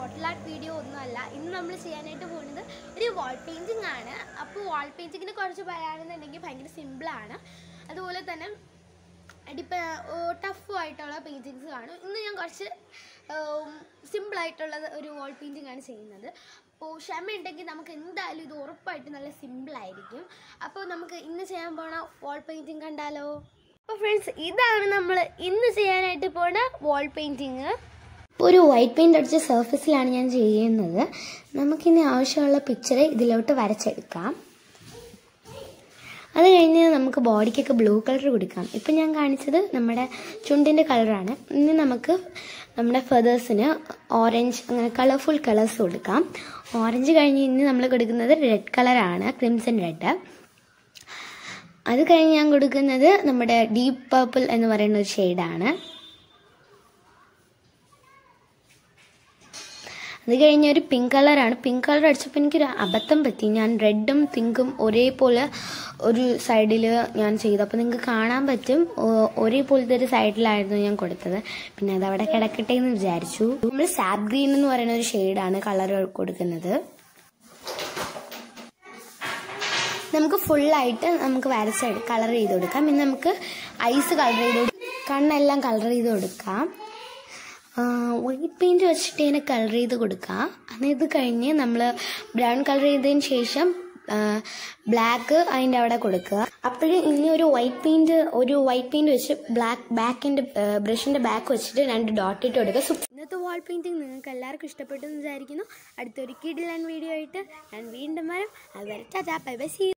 bottle art video ഒന്നുമല്ല ഇന്ന് നമ്മൾ ചെയ്യാനായിട്ട് പോകുന്നത് ഒരു വാൾ പെയിൻറ്റിംഗ് ആണ് അപ്പോൾ വാൾ പെയിൻറ്റിങ്ങിനെ കുറിച്ച് പറയുകയാണെന്നുണ്ടെങ്കിൽ ഭയങ്കര സിമ്പിളാണ് അതുപോലെ തന്നെ ഡിപ്പ ടഫും ആയിട്ടുള്ള പെയിൻറ്റിങ്സ് കാണും ഇന്ന് ഞാൻ കുറച്ച് സിമ്പിളായിട്ടുള്ള ഒരു വാൾ പെയിൻറ്റിംഗ് ആണ് ചെയ്യുന്നത് അപ്പോൾ ക്ഷമ ഉണ്ടെങ്കിൽ നമുക്ക് എന്തായാലും ഇത് ഉറപ്പായിട്ട് നല്ല സിമ്പിളായിരിക്കും അപ്പോൾ നമുക്ക് ഇന്ന് ചെയ്യാൻ പോണ വാൾ പെയിൻറ്റിങ് കണ്ടാലോ അപ്പോൾ ഫ്രണ്ട്സ് ഇതാണ് നമ്മൾ ഇന്ന് ചെയ്യാനായിട്ട് പോണ വാൾ പെയിൻറ്റിങ് ഒരു വൈറ്റ് പെയിൻ്റ് അടിച്ച സർഫസിലാണ് ഞാൻ ചെയ്യുന്നത് നമുക്കിനി ആവശ്യമുള്ള പിക്ചർ ഇതിലോട്ട് വരച്ചെടുക്കാം അത് കഴിഞ്ഞ് നമുക്ക് ബോഡിക്കൊക്കെ ബ്ലൂ കളർ കൊടുക്കാം ഇപ്പം ഞാൻ കാണിച്ചത് നമ്മുടെ ചുണ്ടിൻ്റെ കളറാണ് ഇനി നമുക്ക് നമ്മുടെ ഫെതേഴ്സിന് ഓറഞ്ച് അങ്ങനെ കളർഫുൾ കളേഴ്സ് കൊടുക്കാം ഓറഞ്ച് കഴിഞ്ഞ് ഇനി നമ്മൾ കൊടുക്കുന്നത് റെഡ് കളറാണ് ക്രിംസൺ റെഡ് അത് കഴിഞ്ഞ് ഞാൻ കൊടുക്കുന്നത് നമ്മുടെ ഡീപ്പ് പർപ്പിൾ എന്ന് പറയുന്ന ഒരു ഷെയ്ഡാണ് അത് കഴിഞ്ഞ് ഒരു പിങ്ക് കളറാണ് പിങ്ക് കളർ അടിച്ചപ്പോൾ എനിക്കൊരു അബദ്ധം പറ്റി ഞാൻ റെഡും പിങ്കും ഒരേപോലെ ഒരു സൈഡിൽ ഞാൻ ചെയ്തു അപ്പോൾ നിങ്ങൾക്ക് കാണാൻ പറ്റും ഒ- ഒരേപോലത്തെ ഒരു സൈഡിലായിരുന്നു ഞാൻ കൊടുത്തത് പിന്നെ അത് അവിടെ കിടക്കട്ടെ എന്ന് വിചാരിച്ചു നമ്മൾ സാബ് ഗ്രീൻ എന്ന് പറയുന്ന ഒരു ഷെയ്ഡാണ് കളർ കൊടുക്കുന്നത് നമുക്ക് ഫുള്ളായിട്ട് നമുക്ക് വരച്ച് കളർ ചെയ്ത് കൊടുക്കാം ഇനി നമുക്ക് ഐസ് കളർ ചെയ്ത് കൊടു- കണ്ണെല്ലാം കളർ ചെയ്ത് കൊടുക്കാം വൈറ്റ് പെയിന്റ് വെച്ചിട്ട് ഇതിനെ കളർ ചെയ്ത് കൊടുക്കാം അത് ഇത് കഴിഞ്ഞ് നമ്മൾ ബ്രൗൺ കളർ ചെയ്തതിന് ശേഷം ബ്ലാക്ക് അതിൻ്റെ അവിടെ കൊടുക്കുക അപ്പോഴും ഇനി ഒരു വൈറ്റ് പെയിന്റ് ഒരു വൈറ്റ് പെയിന്റ് വെച്ച് ബ്ലാക്ക് ബാക്കിൻ്റെ ബ്രഷിൻ്റെ ബാക്ക് വെച്ചിട്ട് രണ്ട് ഡോട്ട് ഇട്ട് കൊടുക്കുക സു- ഇന്നത്തെ വാൾ പെയിന്റിങ് നിങ്ങൾക്ക് എല്ലാവർക്കും ഇഷ്ടപ്പെട്ടു എന്ന് വിചാരിക്കുന്നു അടുത്തൊരു കിഡിലൻ വീഡിയോ ആയിട്ട് ഞാൻ വീണ്ടും വരും അതുവരെ ടാറ്റാ ബൈ ബൈ സീ